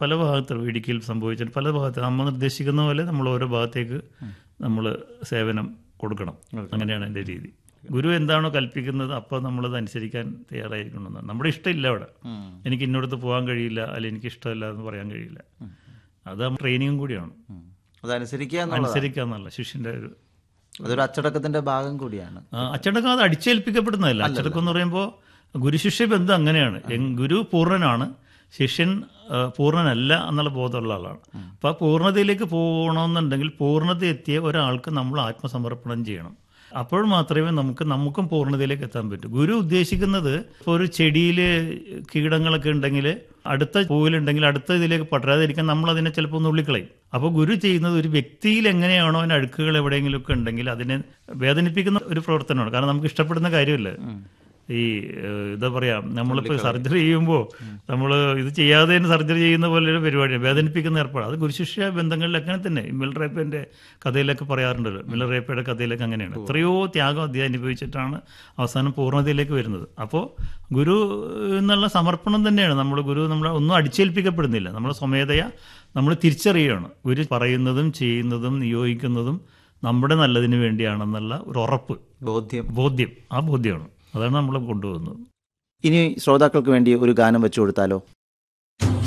പല ഭാഗത്തും ഇടുക്കിയിൽ സംഭവിച്ചിട്ട് പല ഭാഗത്ത് നമ്മൾ നിർദ്ദേശിക്കുന്ന പോലെ നമ്മൾ ഓരോ ഭാഗത്തേക്ക് നമ്മൾ സേവനം കൊടുക്കണം അങ്ങനെയാണ് എൻ്റെ രീതി ഗുരു എന്താണോ കൽപ്പിക്കുന്നത് അപ്പോൾ നമ്മളത് അനുസരിക്കാൻ തയ്യാറായിരിക്കണമെന്നാണ് നമ്മുടെ ഇഷ്ടമില്ല അവിടെ എനിക്ക് ഇന്നോടത്ത് പോകാൻ കഴിയില്ല അല്ലെങ്കിൽ എനിക്ക് ഇഷ്ടമല്ല എന്ന് പറയാൻ കഴിയില്ല അത് ട്രെയിനിങ്ങും കൂടിയാണ് അതനുസരിക്കുക എന്നുള്ളത് അനുസരിക്കുക എന്നുള്ള ശിഷ്യൻ്റെ ഒരു അതൊരു അച്ചടക്കത്തിന്റെ ഭാഗം കൂടിയാണ് ആ, അച്ചടക്കം അത് അടിച്ചേൽപ്പിക്കപ്പെടുന്നതല്ല അച്ചടക്കം എന്ന് പറയുമ്പോൾ ഗുരുശിഷ്യ ബന്ധം അങ്ങനെയാണ് എങ്- ഗുരു പൂർണ്ണനാണ് ശിഷ്യൻ ആ, പൂർണ്ണനല്ല എന്നുള്ള ബോധമുള്ള ആളാണ് അപ്പോൾ ആ പൂർണ്ണതയിലേക്ക് പോകണമെന്നുണ്ടെങ്കിൽ പൂർണ്ണത എത്തിയ ഒരാൾക്ക് നമ്മൾ ആത്മസമർപ്പണം ചെയ്യണം അപ്പോൾ മാത്രമേ നമുക്ക് നമുക്കും പൂർണ്ണതയിലേക്ക് എത്താൻ പറ്റൂ ഗുരു ഉദ്ദേശിക്കുന്നത് ഇപ്പോൾ ഒരു ചെടിയിൽ കീടങ്ങളൊക്കെ ഉണ്ടെങ്കിൽ അടുത്ത പൂവിലുണ്ടെങ്കിൽ അടുത്ത ഇതിലേക്ക് പടരാതിരിക്കാൻ നമ്മൾ അതിനെ ചിലപ്പോൾ ഒന്ന് ഉള്ളിക്കളയും അപ്പോൾ ഗുരു ചെയ്യുന്നത് ഒരു വ്യക്തിയിൽ എങ്ങനെയാണോ അതിന് അഴുക്കുകൾ എവിടെയെങ്കിലുമൊക്കെ ഉണ്ടെങ്കിൽ അതിനെ വേദനിപ്പിക്കുന്ന ഒരു പ്രവർത്തനമാണ് കാരണം നമുക്ക് ഇഷ്ടപ്പെടുന്ന കാര്യമല്ല ഈ ഏഹ്, എന്താ പറയാ നമ്മളിപ്പോൾ സർജറി ചെയ്യുമ്പോൾ നമ്മൾ ഇത് ചെയ്യാതെ തന്നെ സർജറി ചെയ്യുന്ന പോലെ ഒരു പരിപാടിയാണ് വേദനിപ്പിക്കുന്ന ഏർപ്പാട് അത് ഗുരുശിഷ്യ ബന്ധങ്ങളിലൊക്കെ അങ്ങനെ തന്നെ ഈ മിൽ റേപ്പൻ്റെ കഥയിലൊക്കെ പറയാറുണ്ടല്ലോ മിൽ റേപ്പയുടെ കഥയിലൊക്കെ അങ്ങനെയാണ് എത്രയോ ത്യാഗം അദ്ദേഹം അനുഭവിച്ചിട്ടാണ് അവസാനം പൂർണ്ണതയിലേക്ക് വരുന്നത് അപ്പോൾ ഗുരു എന്നുള്ള സമർപ്പണം തന്നെയാണ് നമ്മൾ ഗുരു നമ്മളെ ഒന്നും അടിച്ചേൽപ്പിക്കപ്പെടുന്നില്ല നമ്മൾ സ്വമേധയ നമ്മൾ തിരിച്ചറിയുകയാണ് ഗുരു പറയുന്നതും ചെയ്യുന്നതും നിയോഗിക്കുന്നതും നമ്മുടെ നല്ലതിന് വേണ്ടിയാണെന്നുള്ള ഒരു ഉറപ്പ് ബോധ്യം ബോധ്യം ആ ബോധ്യമാണ് അതാണ് നമ്മൾ കൊണ്ടുപോകുന്നത് ഇനി ശ്രോതാക്കൾക്ക് വേണ്ടി ഒരു ഗാനം വെച്ചു കൊടുത്താലോ